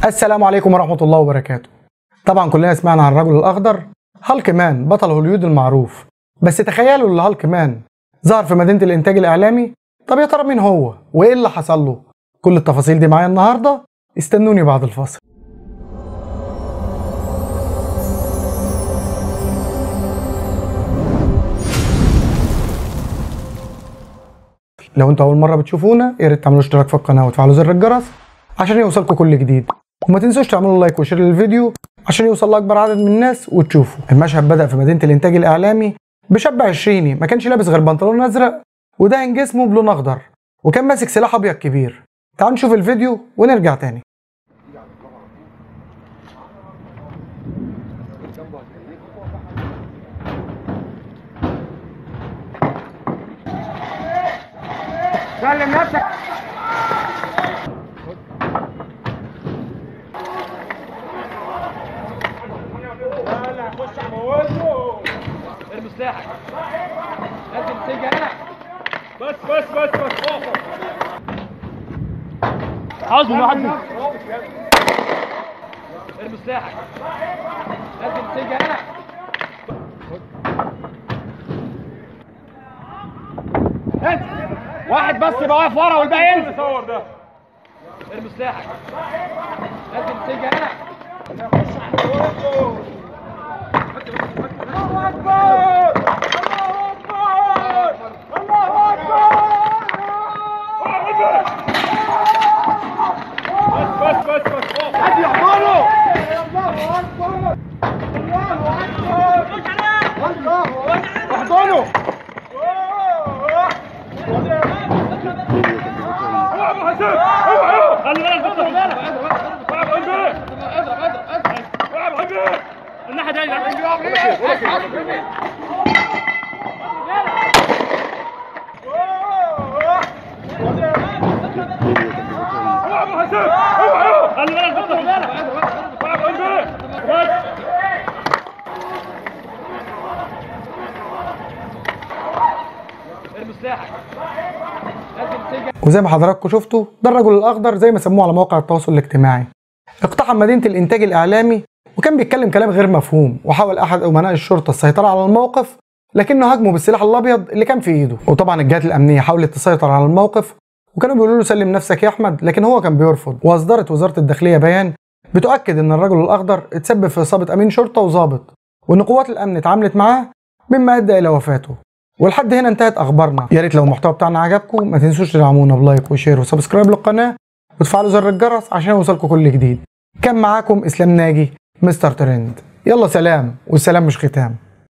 السلام عليكم ورحمة الله وبركاته طبعا كلنا سمعنا عن الرجل الأخضر هالك مان بطل هوليود المعروف بس تخيلوا اللي هالك مان ظهر في مدينة الإنتاج الإعلامي طب يا ترى مين هو وإيه اللي حصل له كل التفاصيل دي معايا النهاردة استنوني بعد الفاصل لو انتوا اول مره بتشوفونا يا ريت تعملوا اشتراك في القناه وتفعلوا زر الجرس عشان يوصلكم كل جديد وما تنسوش تعملوا لايك وشير للفيديو عشان يوصل لاكبر عدد من الناس وتشوفوا المشهد بدا في مدينه الانتاج الاعلامي بشاب عشريني ما كانش لابس غير بنطلون ازرق ودهن جسمه بلون اخضر وكان ماسك سلاح ابيض كبير تعالوا نشوف الفيديو ونرجع تاني سلم نفسك لا خش اموته ارمي سلاحك لازم تيجي هنا بس بس بس بس عاوز من واحد ارمي سلاحك لازم تيجي هنا انت واحد بس يبقى واقف ورا والباقي ينزل صور ده ارمي سلاحك لازم تيجي هنا الله اكبر الله اكبر الله اكبر بس بس بس بس حد يحضره الله اكبر الله اكبر احضنه الناحية الجاية ارمي سلاحك لازم تيجي وزي ما حضراتكم شفتوا ده الرجل الاخضر زي ما سموه على مواقع التواصل الاجتماعي اقتحم مدينه الانتاج الاعلامي وكان بيتكلم كلام غير مفهوم وحاول احد امناء الشرطه السيطره على الموقف لكنه هاجمه بالسلاح الابيض اللي كان في ايده وطبعا الجهات الامنيه حاولت تسيطر على الموقف وكانوا بيقولوا له سلم نفسك يا احمد لكن هو كان بيرفض واصدرت وزاره الداخليه بيان بتؤكد ان الرجل الاخضر اتسبب في اصابه امين شرطه وظابط وان قوات الامن اتعاملت معاه مما ادى الى وفاته ولحد هنا انتهت اخبارنا يا ريت لو المحتوى بتاعنا عجبكم ما تنسوش تدعمونا بلايك وشير وسبسكرايب للقناه وتفعلوا زر الجرس عشان يوصلكم كل جديد كان معاكم اسلام ناجي مستر ترند يلا سلام والسلام مش ختام